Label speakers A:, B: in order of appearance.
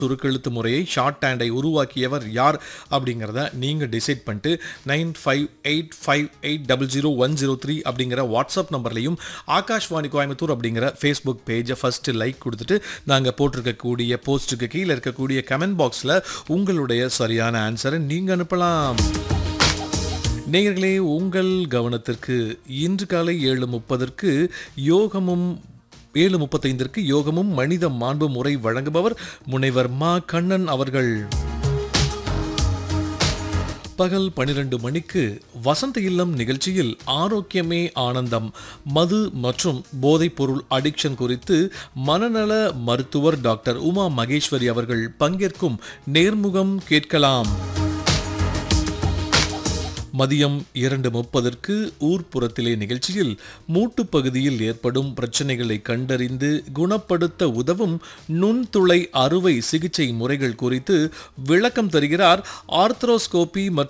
A: சுருக்கெழுத்து முறையை ஷார்ட் ஹேண்டை உருவாக்கியவர் யார் அப்படிங்கிறத நீங்கள் டிசைட் பண்ணிட்டு nine five eight five eight double zero one zero three அப்படிங்கிற வாட்ஸ்அப் நம்பர்லையும் ஆகாஷ்வாணி கோயம்புத்தூர் அப்படிங்கிற ஃபேஸ்புக் பேஜை ஃபஸ்ட்டு லைக் கொடுத்துட்டு நாங்கள் போட்டிருக்கக்கூடிய போஸ்ட்டுக்கு கீழே இருக்கக்கூடிய கமெண்ட் பாக்ஸில் உங்களுடைய சரியான ஆன்சரை நீங்கள் அனுப்பலாம் நேயர்களே உங்கள் கவனத்திற்கு இன்று காலை ஏழு முப்பதற்கு யோகமும் ஏழு முப்பத்தைந்திற்கு யோகமும் மனித மாண்பு முறை வழங்குபவர் முனைவர் மா கண்ணன் அவர்கள் பகல் பனிரெண்டு மணிக்கு வசந்த இல்லம் நிகழ்ச்சியில் ஆரோக்கியமே ஆனந்தம் மது மற்றும் போதைப் பொருள் அடிக்ஷன் குறித்து மனநல மருத்துவர் டாக்டர் உமா மகேஸ்வரி அவர்கள் பங்கேற்கும் நேர்முகம் கேட்கலாம் மதியம் இரண்டு முப்பதற்கு ஊர்ப்புறத்திலே நிகழ்ச்சியில் மூட்டு பகுதியில் ஏற்படும் பிரச்சனைகளை கண்டறிந்து குணப்படுத்த உதவும் நுண்துளை அறுவை சிகிச்சை முறைகள் குறித்து விளக்கம் தருகிறார் ஆர்த்ரோஸ்கோபி மற்றும்